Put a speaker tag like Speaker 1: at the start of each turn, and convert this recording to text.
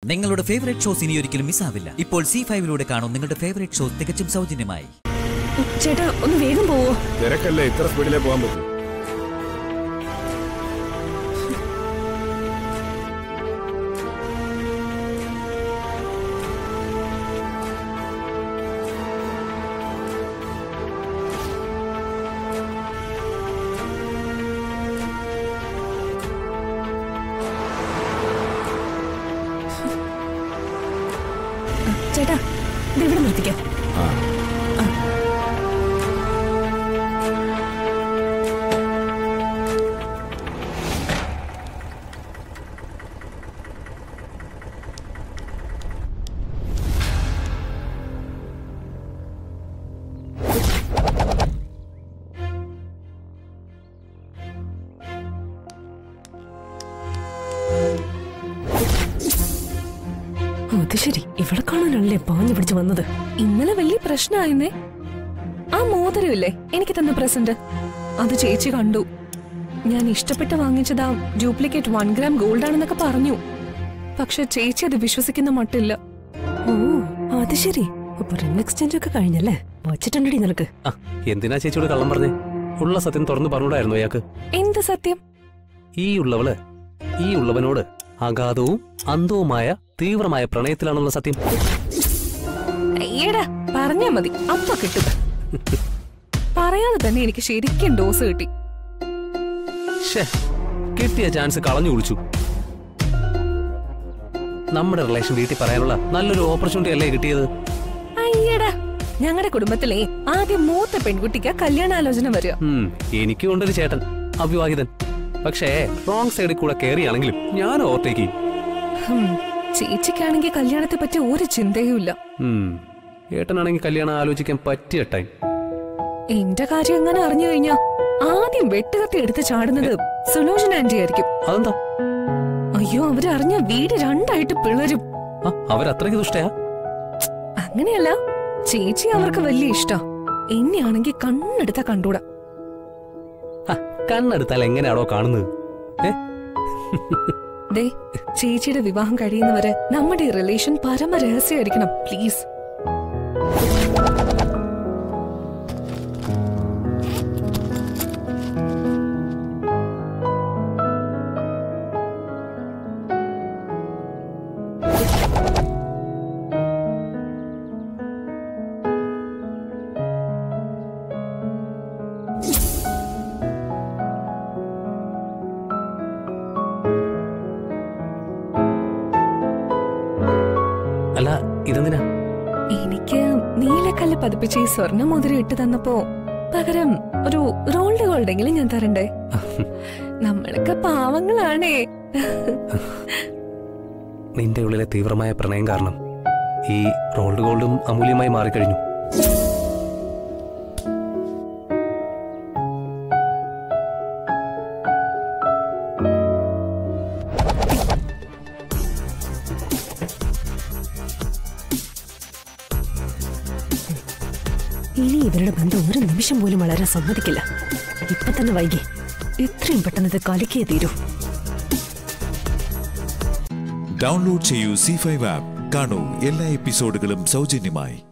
Speaker 1: നിങ്ങളുടെ favourite shows ഇനി ഒരിക്കലും മിസ്സാവില്ല ഇപ്പോൾ സി ഫൈവിലൂടെ കാണും നിങ്ങളുടെ ഫേവറേറ്റ് ഷോ തികച്ചും സൗജന്യമായി
Speaker 2: ചേട്ടാ ഒന്ന് വേഗം പോവോ
Speaker 3: തിരക്കല്ലേ ഇത്ര സ്പീഡിലേ പോകാൻ പറ്റൂ
Speaker 2: ചേട്ടാ ഇത് ഇവിടെ നിർത്തിക്കാം അത് ശരി ഇവിടെ കാണാനല്ലേ പാഞ്ഞു പിടിച്ച് വന്നത് ഇന്നലെ വലിയ പ്രശ്നമായിരുന്നേ ആ മോതിരമില്ലേ എനിക്ക് തന്ന പ്രസന്റ് അത് ചേച്ചി കണ്ടു ഞാൻ ഇഷ്ടപ്പെട്ട് വാങ്ങിച്ചതാ ഡ്യൂപ്ലിക്കേറ്റ് വൺ ഗ്രാം ഗോൾഡ് ആണെന്നൊക്കെ പറഞ്ഞു പക്ഷെ ചേച്ചി അത് വിശ്വസിക്കുന്ന മട്ടില്ല ഓ അത് ശരി അപ്പൊ റിംഗ് എക്സ്ചേഞ്ച് ഒക്കെ കഴിഞ്ഞല്ലേ വച്ചിട്ടുണ്ടടി നിനക്ക്
Speaker 4: ആ എന്തിനാ ചേച്ചിയോട് കള്ളം പറഞ്ഞേ ഉള്ള സത്യം തുറന്നു പറഞ്ഞൂടായിരുന്നു അയാൾക്ക്
Speaker 2: എന്ത് സത്യം
Speaker 4: ഈ ഉള്ളവള് ഈ ഉള്ളവനോട് അഗാധവും അന്ധവുമായ തീവ്രമായ പ്രണയത്തിലാണുള്ള സത്യം
Speaker 2: ഏടാ പറഞ്ഞാ മതി അപ്പ കിട്ടും പറയാതെ തന്നെ എനിക്ക് ശരിക്കും ഡോസ് കിട്ടി
Speaker 4: ഷേ കിട്ടിയ ചാൻസ് കളഞ്ഞു കുടിച്ചു നമ്മുടെ റിലേഷൻ വീട്ടിൽ പറയാനുള്ള നല്ലൊരു ഓപ്പർച്യൂണിറ്റി അല്ലേ കിട്ടിയത്
Speaker 2: അയ്യടാ ഞങ്ങളുടെ കുടുംബത്തിലെ ആദ്യം മൂത്ത പെൺകുട്ടിക്ക് കല്യാണാലോചന വരിക
Speaker 4: ഉം, എനിക്കും ഉണ്ടൊരു ചേട്ടൻ അവിവാഹിതൻ പക്ഷേ റോങ് സൈഡിൽ കൂടെ കയറിയാണെങ്കിലും ഞാൻ ഓവർടേക്ക് ചെയ്യും
Speaker 2: ഹും, ചേച്ചിക്കാണെങ്കിൽ കല്യാണത്തെ പറ്റി ഒരു ചിന്തയുമില്ല
Speaker 4: ഉം, ഏട്ടനാണെങ്കിൽ കല്യാണം ആലോചിക്കാൻ പറ്റിയ ടൈം
Speaker 2: എന്റെ കാര്യം എങ്ങനെ അറിഞ്ഞു കഴിഞ്ഞാ ആദ്യം വെട്ടുകത്തി എടുത്ത് ചാടുന്നത് സുലോചന ആന്റി ആയിരിക്കും
Speaker 4: അതെന്താ
Speaker 2: അയ്യോ അവരറിഞ്ഞ വീട് രണ്ടായിട്ട് പിളരും
Speaker 4: ആ, അവരത്രയ്ക്ക് ദുഷ്ടയാ
Speaker 2: അങ്ങനെയല്ല ചേച്ചി അവർക്ക് വലിയ ഇഷ്ടാ എന്നെയാണെങ്കിൽ കണ്ണെടുത്താ കണ്ടൂടാ
Speaker 4: ഹ, കണ്ണെടുത്താൽ എങ്ങനെയാണോ കാണുന്നത് ഏ
Speaker 2: ദേ ചേച്ചിയുടെ വിവാഹം കഴിയുന്നവരെ നമ്മുടെ ഈ റിലേഷൻ പരമ രഹസ്യമായിരിക്കണം പ്ലീസ്
Speaker 4: അല്ല ഇതെന്തിനാ
Speaker 2: എനിക്ക് നീലക്കല്ല് പതിപ്പിച്ച ഈ സ്വർണ്ണ മോതിരം ഇട്ട് തന്നപ്പോ പകരം ഒരു റോൾഡ് ഗോൾഡെങ്കിലും ഞാൻ തരണ്ടേ നമ്മളൊക്കെ പാവങ്ങളാണേ
Speaker 4: നിന്റെ ഉള്ളിലെ തീവ്രമായ പ്രണയം കാരണം ഈ റോൾഡ് ഗോൾഡും അമൂല്യമായി മാറിക്കഴിഞ്ഞു
Speaker 2: ഇനി ഇവരുടെ ബന്ധം ഒരു നിമിഷം പോലും വളരാൻ സമ്മതിക്കില്ല ഇപ്പൊ തന്നെ വൈകി എത്രയും പെട്ടെന്ന് ഇത് കലക്കിയേ തീരൂ
Speaker 5: ഡൗൺലോഡ് ചെയ്യൂ സി ഫൈവ് ആപ്പ് കാണൂ എല്ലാ എപ്പിസോഡുകളും സൗജന്യമായി